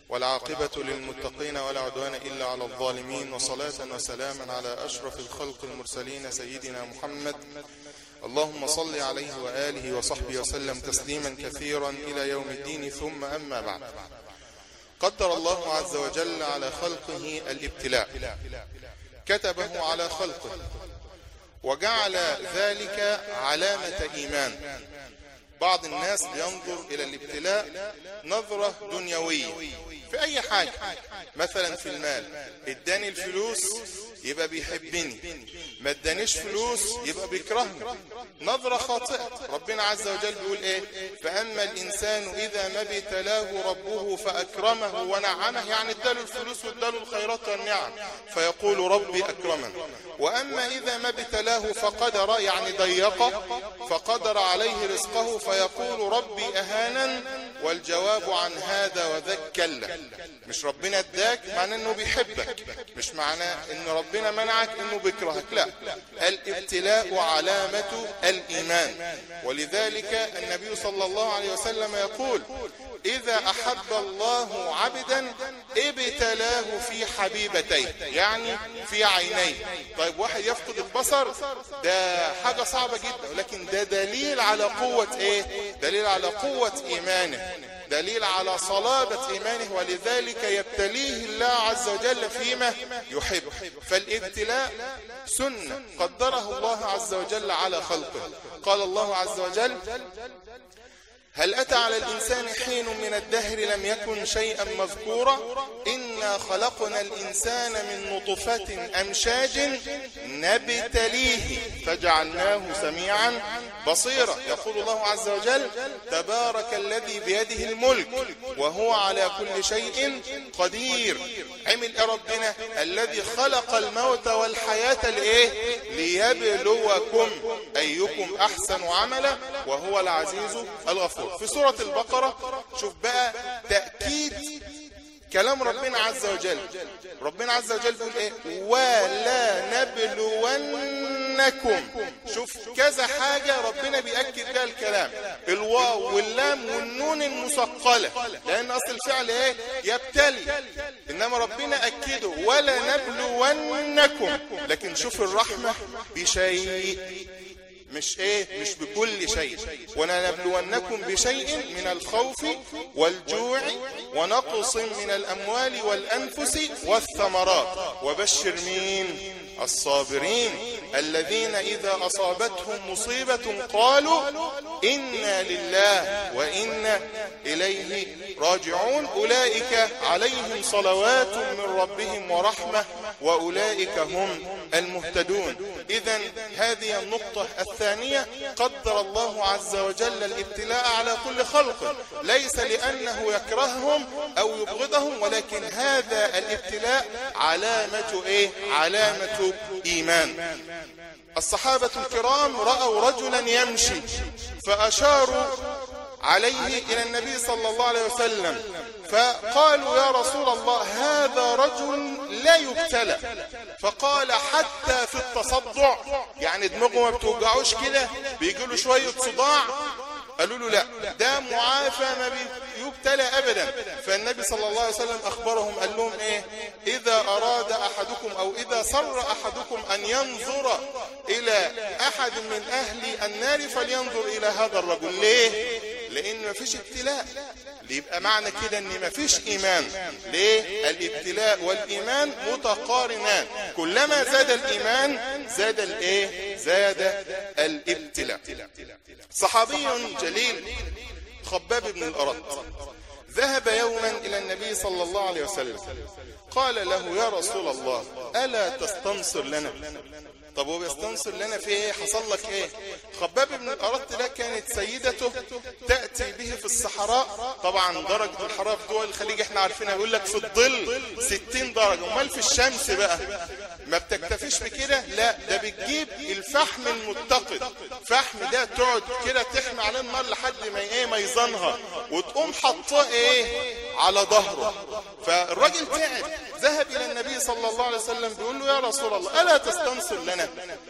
والعاقبة للمتقين ولا عدوان إلا على الظالمين وصلاة وسلاما على أشرف الخلق المرسلين سيدنا محمد اللهم صل عليه وآله وصحبه وسلم تسليما كثيرا إلى يوم الدين ثم أما بعد قدر الله عز وجل على خلقه الابتلاء كتبه على خلقه وجعل ذلك علامة إيمان بعض الناس بينظر إلى الابتلاء نظرة دنيوية في أي حاجة مثلا في المال اداني الفلوس يبقى بيحبني ما ادانيش فلوس يبقى بيكرهني نظرة خاطئة ربنا عز وجل بيقول ايه فأما الإنسان إذا ما ابتلاه ربه فأكرمه ونعمه يعني اداله الفلوس واداله الخيرات والنعم فيقول ربي أكرمن وأما إذا ما ابتلاه فقدر يعني ضيق فقدر عليه رزقه فيقول ربي أهانا والجواب عن هذا وذاك كلا مش ربنا اداك معناه انه بيحبك مش معناه ان ربنا منعك انه بيكرهك لا الابتلاء علامة الايمان ولذلك النبي صلى الله عليه وسلم يقول اذا احب الله عبدا ابتلاه في حبيبتيه يعني في عينيه طيب واحد يفقد البصر ده حاجة صعبة جدا ولكن ده دليل على قوة ايه دليل على قوة ايمانه دليل على صلابة إيمانه ولذلك يبتليه الله عز وجل فيما يحب فالابتلاء سنة قدره الله عز وجل على خلقه قال الله عز وجل هل أتى على الإنسان حين من الدهر لم يكن شيئا مذكورا إنا خلقنا الإنسان من نطفة أمشاج نبتليه فجعلناه سميعا بصيرا يقول الله عز وجل تبارك الذي بيده الملك وهو على كل شيء قدير عمل ربنا الذي خلق الموت والحياة لإيه ليبلوكم أيكم أحسن عملا وهو العزيز الغفور في سورة البقرة شوف بقى تأكيد كلام ربنا عز وجل ربنا عز وجل بيقول ايه ولا نبلونكم شوف كذا حاجة ربنا بيأكد بها الكلام الواو واللام والنون المثقلة لان اصل الفعل ايه يبتلي انما ربنا اكده ولا نبلونكم لكن شوف الرحمة بشيء مش ايه مش بكل شيء ونبلونكم بشيء من الخوف والجوع ونقص من الاموال والانفس والثمرات وبشر مين الصابرين الذين اذا اصابتهم مصيبة قالوا انا لله وانا اليه راجعون اولئك عليهم صلوات من ربهم ورحمة واولئك هم المهتدون اذا هذه النقطة الثانية قدر الله عز وجل الابتلاء على كل خلق ليس لأنه يكرههم أو يبغضهم ولكن هذا الابتلاء علامة إيه؟ علامة إيمان الصحابة الكرام رأوا رجلا يمشي فأشاروا عليه إلى النبي صلى الله عليه وسلم فقالوا يا رسول الله هذا رجل لا يبتلى فقال حتى في التصدع يعني دماغه ما بتوجعوش كده بيجي له شوية صداع قالوا له لا ده معافى ما يبتلى ابدا فالنبي صلى الله عليه وسلم اخبرهم قال لهم ايه اذا اراد احدكم او اذا سر احدكم ان ينظر الى احد من اهل النار فلينظر الى هذا الرجل ليه لان مفيش ابتلاء يبقى معنى كده ان مفيش ايمان ليه الابتلاء والايمان متقارنان كلما زاد الايمان زاد الايه زاد الابتلاء صحابي جليل خباب بن الارد ذهب يوما الى النبي صلى الله عليه وسلم قال له يا رسول الله الا تستنصر لنا طب هو بيستنصر لنا في ايه حصل لك ايه خباب بن الأرد ده كانت سيدته تأتي به في الصحراء طبعا درجة الحرارة في دول الخليج احنا عارفينها يقول لك في الظل 60 درجة امال في الشمس بقى ما بتكتفيش بكده لا ده بتجيب الفحم المتقد فحم ده تقعد كده تحمي عليه النار لحد ما ايه ما يزنها وتقوم حطاه ايه على ظهره فالراجل تعب ذهب الى النبي صلى الله عليه وسلم بيقول له يا رسول الله الا تستنصر لنا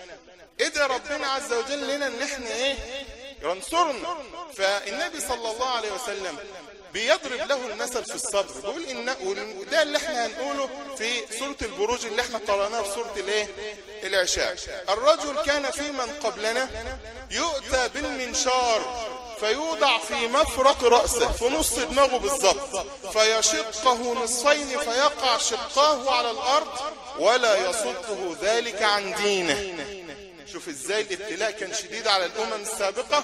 ادعى ربنا عز وجل لنا ان احنا ايه ينصرنا فالنبي صلى الله عليه وسلم بيضرب له المثل في الصبر بيقول ان وده اللي احنا هنقوله في سورة البروج اللي احنا قرأناها في سورة الايه العشاء الرجل كان في من قبلنا يؤتى بالمنشار فيوضع في مفرق رأسه في نص دماغه بالظبط فيشقه نصفين فيقع شقاه على الأرض ولا يصده ذلك عن دينه شوف ازاي الابتلاء كان شديد على الأمم السابقة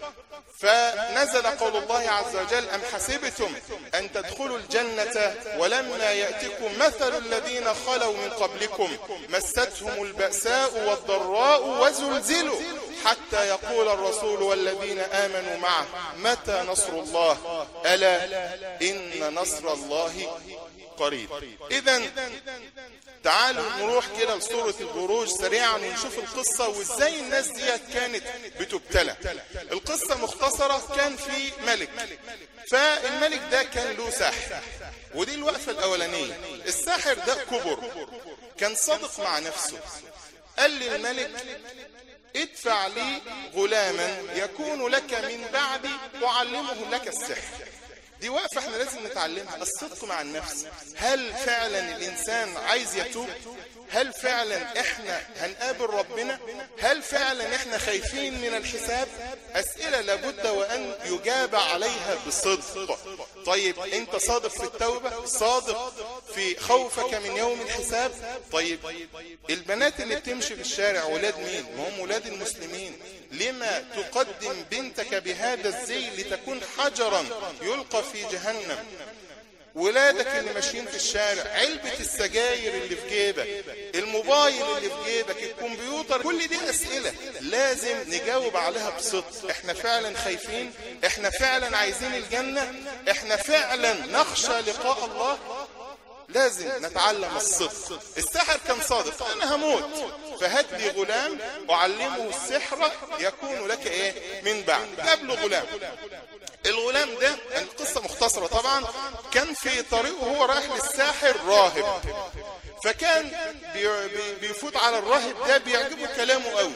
فنزل قول الله عز وجل أم حسبتم أن تدخلوا الجنة ولما يأتكم مثل الذين خلوا من قبلكم مستهم البأساء والضراء وزلزلوا حتى يقول الرسول والذين آمنوا معه متى نصر الله ألا إن نصر الله قريب إذا تعالوا نروح كده لسورة البروج سريعا ونشوف القصة وازاي الناس ديت كانت بتبتلى القصة مختصرة كان في ملك فالملك ده كان له ساحر ودي الوقفة الأولانية الساحر ده كبر كان صادق مع نفسه قال للملك ادفع لي غلاما يكون لك من بعدي أعلمه لك السحر دي وقفة احنا لازم نتعلمها الصدق مع النفس هل فعلا الإنسان عايز يتوب هل فعلا احنا هنقابل ربنا هل فعلا احنا خايفين من الحساب أسئلة لابد وأن يجاب عليها بصدق طيب انت صادق في التوبة صادق في خوفك من يوم الحساب طيب البنات اللي بتمشي في الشارع ولاد مين ما هم ولاد المسلمين لما تقدم بنتك بهذا الزي لتكون حجرا يلقى في جهنم ولادك اللي ماشيين في الشارع علبة السجاير اللي في جيبك الموبايل اللي في جيبك الكمبيوتر كل دي أسئلة لازم نجاوب عليها بصدق احنا فعلا خايفين احنا فعلا عايزين الجنة احنا فعلا نخشى لقاء الله لازم نتعلم الصدق السحر كان صادق انا هموت فهات لي غلام اعلمه السحر يكون لك ايه من بعد جاب له غلام الغلام ده القصة مختصرة طبعا كان في طريقه هو رايح للساحر راهب فكان بيفوت على الراهب ده بيعجبه كلامه قوي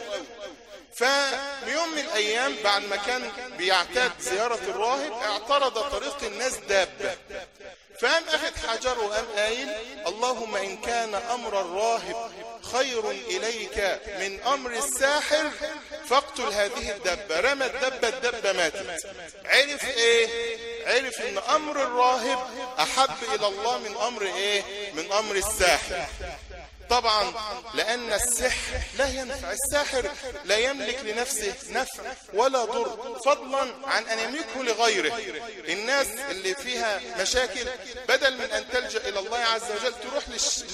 فيوم من الأيام بعد ما كان بيعتاد زيارة الراهب اعترض طريق الناس دابة فقام أخذ حجر وقام قايل اللهم إن كان أمر الراهب خير إليك من أمر الساحر فاقتل هذه الدبة رمى الدبة الدبة ماتت عرف إيه عرف إن أمر الراهب أحب إلى الله من أمر إيه من أمر الساحر طبعا لأن السحر لا ينفع الساحر لا يملك لنفسه نفع ولا ضر فضلا عن أن يملكه لغيره الناس اللي فيها مشاكل بدل من أن تلجأ إلى الله عز وجل تروح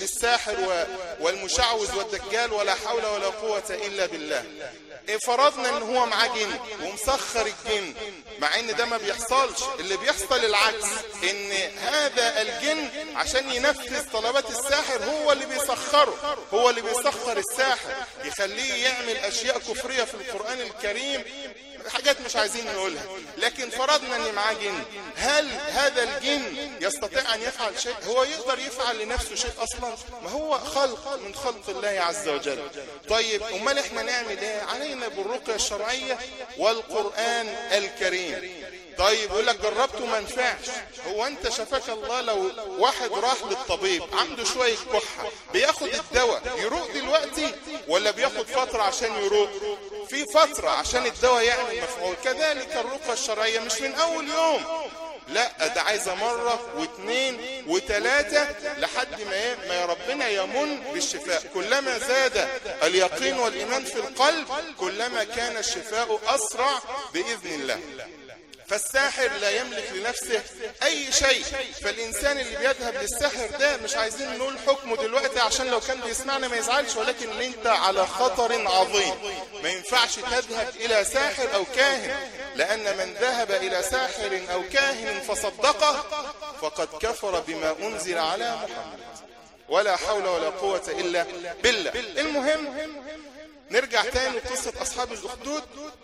للساحر والمشعوذ والدجال ولا حول ولا قوة إلا بالله فرضنا ان هو معاه جن ومسخر الجن مع ان ده ما بيحصلش اللي بيحصل العكس ان هذا الجن عشان ينفذ طلبات الساحر هو اللي بيسخره هو اللي بيسخر الساحر يخليه يعمل اشياء كفرية في القرآن الكريم حاجات مش عايزين نقولها لكن فرضنا ان معاه جن هل هذا الجن يستطيع ان يفعل شيء هو يقدر يفعل لنفسه شيء اصلا ما هو خلق من خلق الله عز وجل طيب امال احنا نعمل ايه علينا بالرقية الشرعية والقرآن الكريم طيب يقول لك جربته ما نفعش هو انت شفاك الله لو واحد راح للطبيب عنده شوية كحة بياخد الدواء يروق دلوقتي ولا بياخد فترة عشان يروق في فترة عشان الدواء يعمل مفعول كذلك الرقى الشرعية مش من اول يوم لا ده عايزة مرة واثنين وثلاثة لحد ما ايه ما ربنا يمن بالشفاء كلما زاد اليقين والإيمان في القلب كلما كان الشفاء أسرع بإذن الله فالساحر لا يملك لنفسه اي شيء فالانسان اللي بيذهب للساحر ده مش عايزين نقول حكمه دلوقتي عشان لو كان بيسمعنا ما يزعلش ولكن انت على خطر عظيم ما ينفعش تذهب الى ساحر او كاهن لان من ذهب الى ساحر او كاهن فصدقه فقد كفر بما انزل على محمد ولا حول ولا قوة الا بالله المهم نرجع تاني لقصة اصحاب الاخدود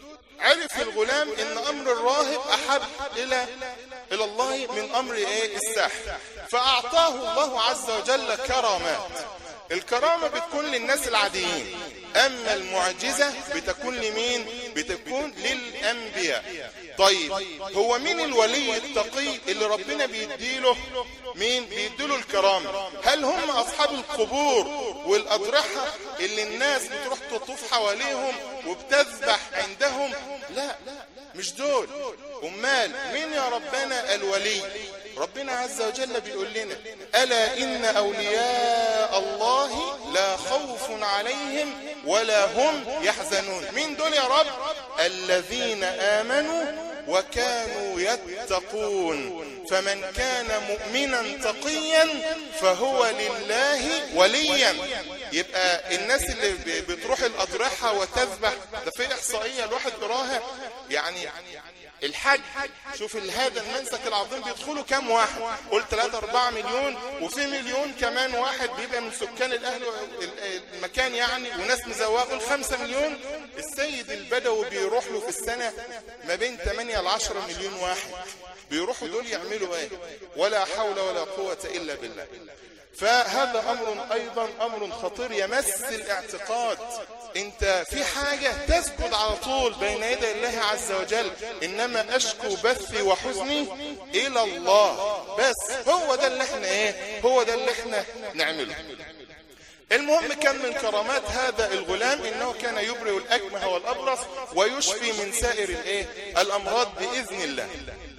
عرف الغلام ان امر الراهب احب الى الى الله من امر ايه الساحر فاعطاه الله عز وجل كرامات الكرامة بتكون للناس العاديين اما المعجزة بتكون لمين بتكون للأنبياء طيب هو مين الولي التقي اللي ربنا بيديله مين بيديله الكرامة هل هم أصحاب القبور والأضرحة اللي الناس بتروح تطوف حواليهم وبتذبح عندهم لا مش دول أمال مين يا ربنا الولي ربنا عز وجل بيقول لنا ألا إن أولياء الله لا خوف عليهم ولا هم يحزنون مين دول يا رب الذين آمنوا وكانوا يتقون فمن كان مؤمنا تقيا فهو لله وليا يبقى الناس اللي بتروح الأضرحة وتذبح ده في إحصائية الواحد براها يعني الحج شوف هذا المنسك العظيم بيدخلوا كام واحد قلت 3 4 مليون وفي مليون كمان واحد بيبقى من سكان الاهل المكان يعني وناس مزوقه قول 5 مليون السيد البدوي بيروح له في السنه ما بين 8 ل 10 مليون واحد بيروحوا دول يعملوا ايه ولا حول ولا قوه الا بالله فهذا أمر أيضا أمر خطير يمس الاعتقاد انت في حاجة تسجد على طول بين يدي الله عز وجل انما اشكو بثي وحزني الى الله بس هو ده اللي احنا ايه هو ده اللي احنا نعمله المهم كان من كرامات هذا الغلام انه كان يبرئ الاكمه والابرص ويشفي من سائر الايه الامراض باذن الله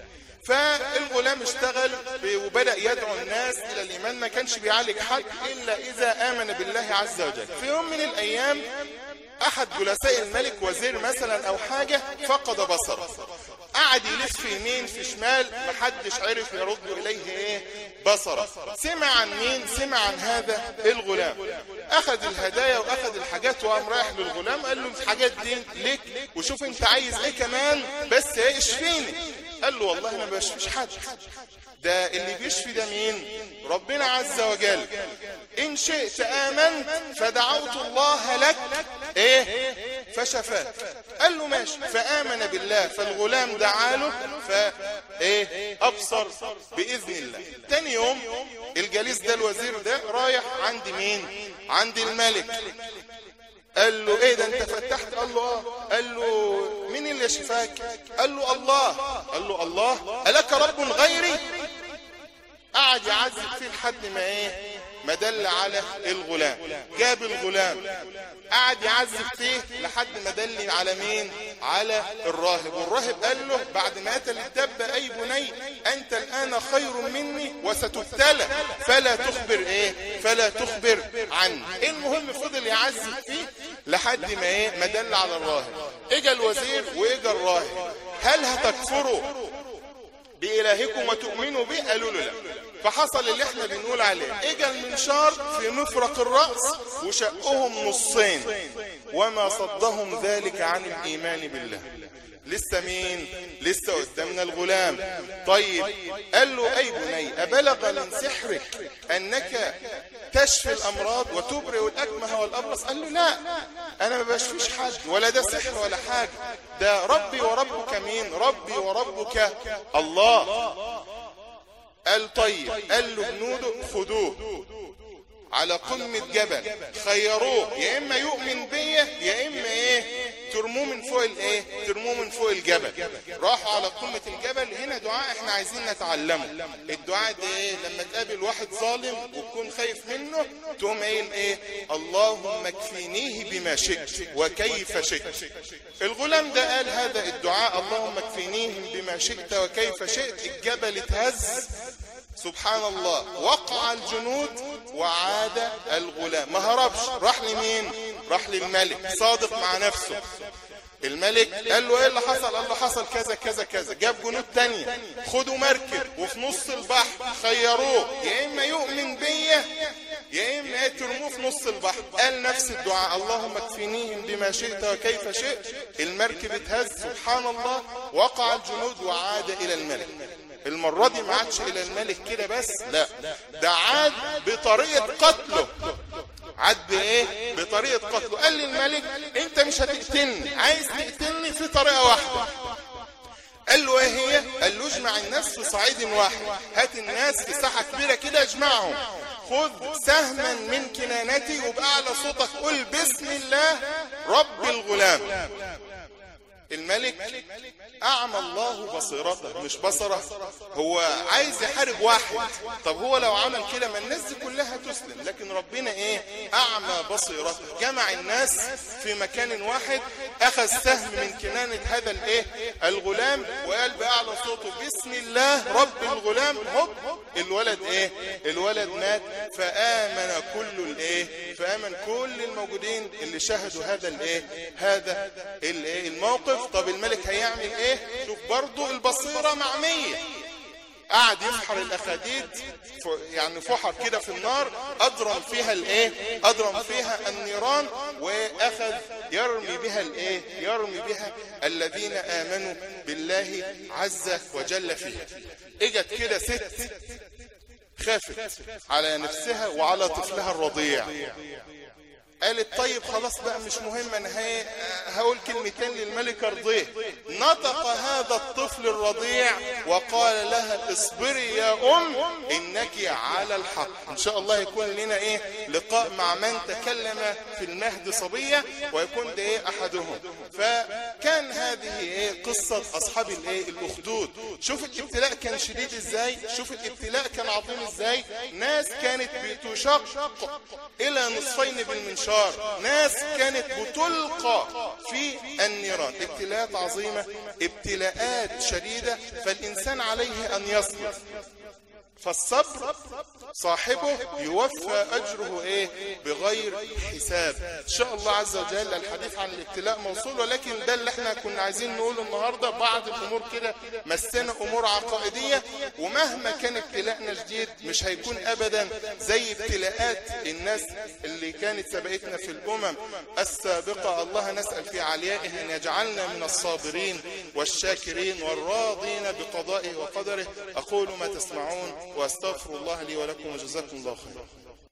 فالغلام اشتغل وبدأ يدعو الناس إلى الإيمان ما كانش بيعالج حد إلا إذا آمن بالله عز وجل في يوم من الأيام أحد جلساء الملك وزير مثلا أو حاجة فقد بصره قعد يلف في يمين في شمال محدش عرف يرد إليه إيه بصره سمع عن مين سمع عن هذا الغلام أخذ الهدايا وأخذ الحاجات وقام رايح للغلام قال له الحاجات دي ليك وشوف أنت عايز إيه كمان بس إيه اشفيني قال له والله انا ما بشفيش حد ده اللي بيشفي ده مين ربنا عز وجل ان شئت امنت فدعوت الله لك ايه فشفاك قال له ماشي فامن بالله فالغلام دعاله فايه ابصر باذن الله تاني يوم الجليس ده الوزير ده رايح عند مين عند الملك قال له ايه ده انت فتحت قال له اه قال له مين اللي شفاك قال له الله قال له الله ألك رب غيري قعد يعذب فيه لحد ما ايه ما دل على الغلام جاب الغلام قعد يعذب فيه لحد ما دل على مين على الراهب والراهب قال له بعد ما قتل الدب اي بني انت الان خير مني وستبتلى فلا تخبر ايه فلا تخبر عني المهم فضل يعذب فيه لحد ما ايه ما دل على الراهب اجى الوزير واجى الراهب هل هتكفروا بإلهكم وتؤمنوا به قالوا له لا فحصل اللي احنا بنقول عليه اجى المنشار في مفرق الرأس وشقهم نصين وما صدهم ذلك عن الإيمان بالله لسه مين لسه قدامنا الغلام طيب قال له أي بني أبلغ من سحرك أنك تشفي الأمراض وتبرئ الأكمه والأبرص قال له لا أنا ما بشفيش حد ولا ده سحر ولا حاجة ده ربي وربك مين ربي وربك الله قال طيب قال له جنوده خدوه على قمة جبل خيروه يا إما يؤمن بيا يا إما إيه ترموه من فوق الايه ترموه من فوق الجبل راحوا على قمة الجبل هنا دعاء احنا عايزين نتعلمه الدعاء ده ايه لما تقابل واحد ظالم وتكون خايف منه تقوم قايل ايه اللهم اكفينيه بما شئت وكيف شئت الغلام ده قال هذا الدعاء اللهم اكفينيهم بما شئت وكيف شئت الجبل اتهز سبحان الله وقع الجنود وعاد الغلام ما هربش راح لمين راح للملك صادق مع نفسه الملك قال له ايه اللي حصل قال له حصل كذا كذا كذا جاب جنود تانية خدوا مركب وفي نص البحر خيروه يا اما يؤمن بيا يا اما ترموه في نص البحر قال نفس الدعاء اللهم اكفنيهم بما شئت وكيف شئت المركب اتهز سبحان الله وقع الجنود وعاد الى الملك المرة دي ما عادش الى الملك كده بس لا ده عاد بطريقة قتله عاد بايه بطريقة قتله قال للملك انت مش هتقتلني عايز تقتلني في طريقة واحدة قال له ايه هي قال له اجمع الناس في صعيد واحد هات الناس في ساحة كبيرة كده اجمعهم خذ سهما من كنانتي وبأعلى صوتك قل بسم الله رب الغلام الملك أعمى الله بصيرته مش بصره هو عايز يحارب واحد طب هو لو عمل كده ما الناس دي كلها تسلم لكن ربنا ايه أعمى بصيرته جمع الناس في مكان واحد أخذ سهم من كنانة هذا الايه الغلام وقال بأعلى صوته بسم الله رب الغلام هوب الولد ايه الولد مات فآمن كل الايه فآمن كل الموجودين اللي شاهدوا هذا الايه هذا الايه الموقف طب الملك هيعمل ايه شوف برضو البصيرة معمية قعد يفحر الاخاديد يعني فحر كده في النار اضرم فيها الايه اضرم فيها النيران واخذ يرمي بها الايه يرمي بها الذين امنوا بالله عز وجل فيها اجت كده ست خافت على نفسها وعلى طفلها الرضيع قالت طيب خلاص بقى مش مهم انا هقول كلمتين للملك ارضيه نطق هذا الطفل الرضيع وقال لها اصبري يا ام انك على الحق ان شاء الله يكون لنا ايه لقاء مع من تكلم في المهد صبية ويكون ده ايه احدهم فكان هذه ايه قصة اصحاب الايه الاخدود شوف الابتلاء كان شديد ازاي شوف الابتلاء كان عظيم ازاي ناس كانت بتشق الى نصفين بالمنشار الانتشار ناس كانت بتلقى في النيران ابتلاءات عظيمة ابتلاءات شديدة فالإنسان عليه أن يصبر فالصبر صاحبه يوفى أجره إيه بغير حساب إن شاء الله عز وجل الحديث عن الابتلاء موصول ولكن ده اللي احنا كنا عايزين نقوله النهاردة بعض الأمور كده مسنا أمور عقائدية ومهما كان ابتلاءنا جديد مش هيكون أبدا زي ابتلاءات الناس اللي كانت سبقتنا في الأمم السابقة الله نسأل في عليائه أن يجعلنا من الصابرين والشاكرين والراضين بقضائه وقدره أقول ما تسمعون واستغفر الله لي ولكم وجزاكم الله خيرا